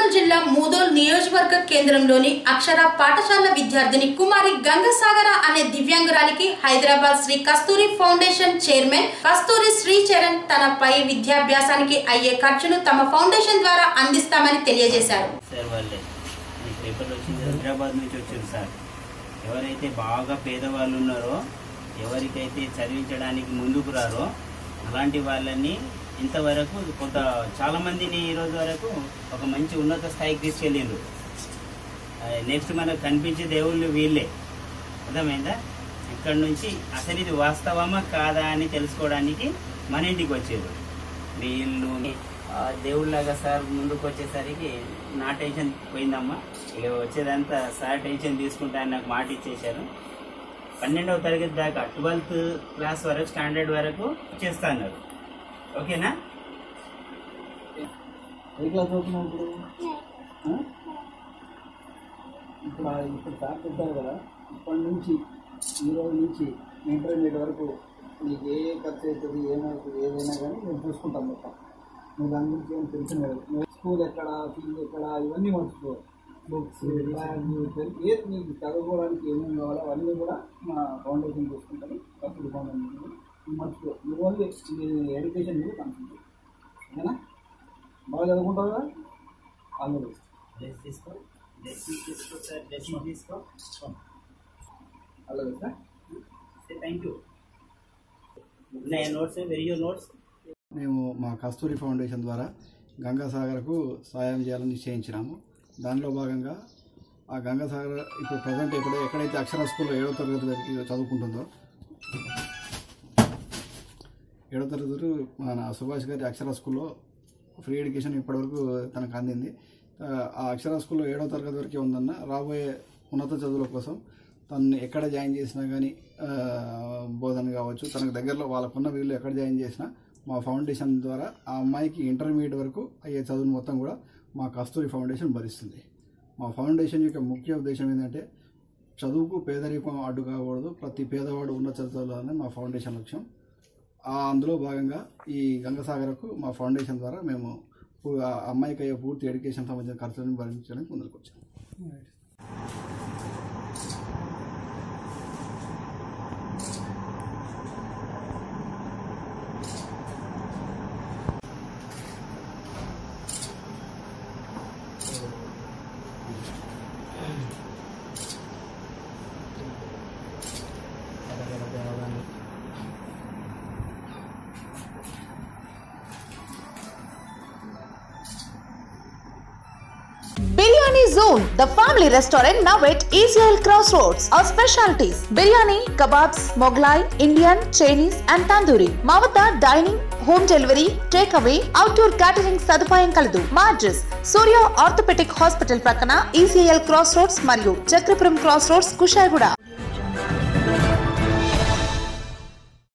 కర్నూలు జిల్లా మూదోల్ నియోజకవర్గ కేంద్రంలోని అక్షర పాఠశాల విద్యార్థిని కుమారి గంగసాగర అనే దివ్యాంగురాలికి హైదరాబాద్ శ్రీ కస్తూరి ఫౌండేషన్ చైర్మన్ కస్తూరి శ్రీచరణ్ తన పై విద్యాభ్యాసానికి అయ్యే ఖర్చును తమ ఫౌండేషన్ ద్వారా అందిస్తామని తెలియజేశారు సార్ వాళ్ళే ఈ పేపర్లో వచ్చింది హైదరాబాద్ నుంచి వచ్చారు సార్ ఎవరైతే బాగా పేదవాళ్ళు ఉన్నారో ఎవరికైతే చదివించడానికి ముందుకు రారో అలాంటి వాళ్ళని ఇంతవరకు కొంత చాలా మందిని ఈ రోజు వరకు ఒక మంచి ఉన్నత స్థాయికి తీసుకెళ్ళిండ్రు నెక్స్ట్ మనకు కనిపించే దేవుళ్ళు వీళ్ళే అర్థమైందా ఇక్కడ నుంచి అసలు ఇది వాస్తవమా కాదా అని తెలుసుకోవడానికి మన ఇంటికి వచ్చారు వీళ్ళు ఆ, దేవుళ్ళలాగా సార్ ముందుకు వచ్చేసరికి నా టెన్షన్ పోయిందమ్మా ఇక వచ్చేదంతా సార్ టెన్షన్ తీసుకుంటా అని నాకు మాట ఇచ్చేశారు పన్నెండవ తరగతి దాకా ట్వెల్త్ క్లాస్ వరకు స్టాండర్డ్ వరకు చేస్తా అన్నారు ఓకేనా ఏ క్లాస్ చదువుతున్నావు ఇప్పుడు ఆ? ఇప్పుడు ఆ- ఇప్పుడు సార్ చెప్పారు కదా ఇప్పటి నుంచి ఈ రోజు నుంచి ఇంటర్మీడియట్ వరకు నీకు ఏ ఏ ఖర్చు అవుతుంది ఏమవుతుంది ఏదైనా కానీ మేము చూసుకుంటాం మొత్తం నువ్వు దాని గురించి ఏం తెలిసిన లేదు నువ్వు స్కూల్ ఎక్కడ ఫీజు ఎక్కడ ఇవన్నీ మర్చిపో బుక్స్ బ్యాగ్ పెన్ ఏది నీకు చదువుకోవడానికి ఏమేమి కావాలో అవన్నీ కూడా మా ఫౌండేషన్ చూసుకుంటాను కప్పుడు ఫౌండేషన్ నువ్వు మర్చిపో నువ్వు ఓన్లీ నీ ఎడ్యుకేషన్ మీద కాన్సన్ట్రేట్ ఓకేనా బాగా చదువుకుంటావు కదా ఆల్ ది బెస్ట్ డ్రెస్ తీసుకో డ్రెస్ తీసుకో సార్ డ్రెస్ తీసుకో all the best thank you ఉన్నాయా నోట్స్ వెరీ నోట్స్ మేము మా కస్తూరి ఫౌండేషన్ ద్వారా గంగాసాగర్కు సాయం చేయాలని నిశ్చయించినాము దానిలో భాగంగా ఆ గంగాసాగర్ ఇప్పుడు ప్రజెంట్ ఇప్పుడు ఎక్కడైతే అక్షర స్కూల్లో ఏడో తరగతి వరకు చదువుకుంటుందో ఏడో తరగతి వరకు మన సుభాష్ గారి అక్షర స్కూల్లో ఫ్రీ ఎడ్యుకేషన్ ఇప్పటివరకు తనకు అందింది ఆ, ఆ అక్షర స్కూల్లో ఏడో తరగతి వరకే ఉందన్న రాబోయే ఉన్నత చదువుల కోసం తనని ఎక్కడ జాయిన్ చేసినా కానీ బోధన కావచ్చు తనకు దగ్గరలో వాళ్ళకున్న వీళ్ళు ఎక్కడ జాయిన్ చేసినా మా ఫౌండేషన్ ద్వారా ఆ అమ్మాయికి ఇంటర్మీడియట్ వరకు అయ్యే చదువును మొత్తం కూడా మా కస్తూరి ఫౌండేషన్ భరిస్తుంది మా ఫౌండేషన్ యొక్క ముఖ్య ఉద్దేశం ఏంటంటే చదువుకు పేదరికం అడ్డు కాకూడదు ప్రతి పేదవాడు ఉన్న చదువులని మా ఫౌండేషన్ లక్ష్యం ఆ అందులో భాగంగా ఈ గంగసాగర్కు మా ఫౌండేషన్ ద్వారా మేము పు- ఆ అమ్మాయికి అయ్యే పూర్తి ఎడ్యుకేషన్ సంబంధించిన ఖర్చులను భరించడానికి ముందుకు వచ్చాము Biryani Zone, the family restaurant now at Israel Crossroads. Our specialties biryani, kebabs, Moglai, Indian, Chinese, and tandoori. మా వద్ద dining home delivery take away outdoor catering సదుపాయం కలదు మా అడ్రస్ సూర్య ఆర్థోపెటిక్ హాస్పిటల్ ప్రక్కన ఈసీఎల్ క్రాస్ రోడ్స్ మరియు Chakrapuram cross roads Kushaiguda